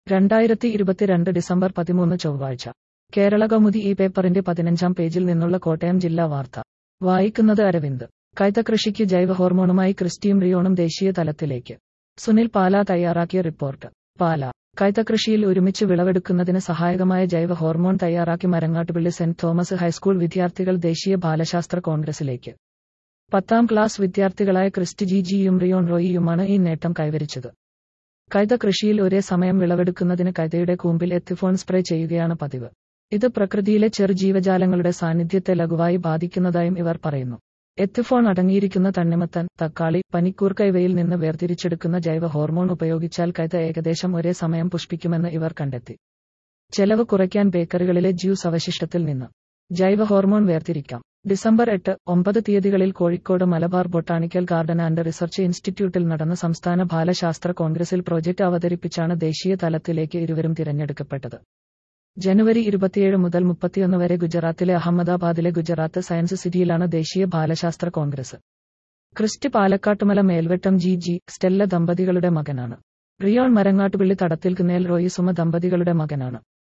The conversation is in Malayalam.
രണ്ടായിരത്തി ഇരുപത്തിരണ്ട് ഡിസംബർ പതിമൂന്ന് ചൊവ്വാഴ്ച കേരള കൗമുദി ഈ പേപ്പറിന്റെ പതിനഞ്ചാം പേജിൽ നിന്നുള്ള കോട്ടയം ജില്ലാ വാർത്ത വായിക്കുന്നത് അരവിന്ദ് കൈതകൃഷിക്ക് ജൈവ ഹോർമോണുമായി ക്രിസ്റ്റിയും റിയോണും ദേശീയ തലത്തിലേക്ക് സുനിൽ പാല തയ്യാറാക്കിയ റിപ്പോർട്ട് പാല കൈതകൃഷിയിൽ ഒരുമിച്ച് വിളവെടുക്കുന്നതിന് സഹായകമായ ജൈവ ഹോർമോൺ തയ്യാറാക്കി മരങ്ങാട്ടുപള്ളി സെന്റ് തോമസ് ഹൈസ്കൂൾ വിദ്യാർത്ഥികൾ ദേശീയ ബാലശാസ്ത്ര കോൺഗ്രസിലേക്ക് പത്താം ക്ലാസ് വിദ്യാർത്ഥികളായ ക്രിസ്റ്റി ജി ജിയും റിയോൺ റോയിയുമാണ് ഈ നേട്ടം കൈവരിച്ചത് കൈത കൃഷിയിൽ ഒരേ സമയം വിളവെടുക്കുന്നതിന് കൈതയുടെ കൂമ്പിൽ എത്തിഫോൺ സ്പ്രേ ചെയ്യുകയാണ് പതിവ് ഇത് പ്രകൃതിയിലെ ചെറുജീവജാലങ്ങളുടെ സാന്നിധ്യത്തെ ലഘുവായി ബാധിക്കുന്നതായും ഇവർ പറയുന്നു എത്തിഫോൺ അടങ്ങിയിരിക്കുന്ന തണ്ണിമത്തൻ തക്കാളി പനിക്കൂർക്ക ഇവയിൽ നിന്ന് വേർതിരിച്ചെടുക്കുന്ന ജൈവ ഹോർമോൺ ഉപയോഗിച്ചാൽ കൈത ഏകദേശം ഒരേ സമയം പുഷ്പിക്കുമെന്ന് ഇവർ കണ്ടെത്തി ചെലവ് കുറയ്ക്കാൻ ബേക്കറികളിലെ ജ്യൂസ് അവശിഷ്ടത്തിൽ നിന്ന് ജൈവ ഹോർമോൺ വേർതിരിക്കാം ഡിസംബർ എട്ട് ഒമ്പത് തീയതികളിൽ Kozhikode Malabar Botanical Garden and Research ഇൻസ്റ്റിറ്റ്യൂട്ടിൽ നടന്ന സംസ്ഥാന ബാലശാസ്ത്ര കോൺഗ്രസിൽ പ്രോജക്റ്റ് അവതരിപ്പിച്ചാണ് ദേശീയ തലത്തിലേക്ക് ഇരുവരും തിരഞ്ഞെടുക്കപ്പെട്ടത് ജനുവരി ഇരുപത്തിയേഴ് മുതൽ മുപ്പത്തിയൊന്ന് വരെ ഗുജറാത്തിലെ അഹമ്മദാബാദിലെ ഗുജറാത്ത് സയൻസ് സിറ്റിയിലാണ് ദേശീയ ബാലശാസ്ത്ര congress Christ Palakkattumala Melvettam G G Stella ദമ്പതികളുടെ മകനാണ് റിയോൺ മരങ്ങാട്ടുപിള്ളി തടത്തിൽ കുന്നേൽ റോയി സുമ ദമ്പതികളുടെ മകനാണ്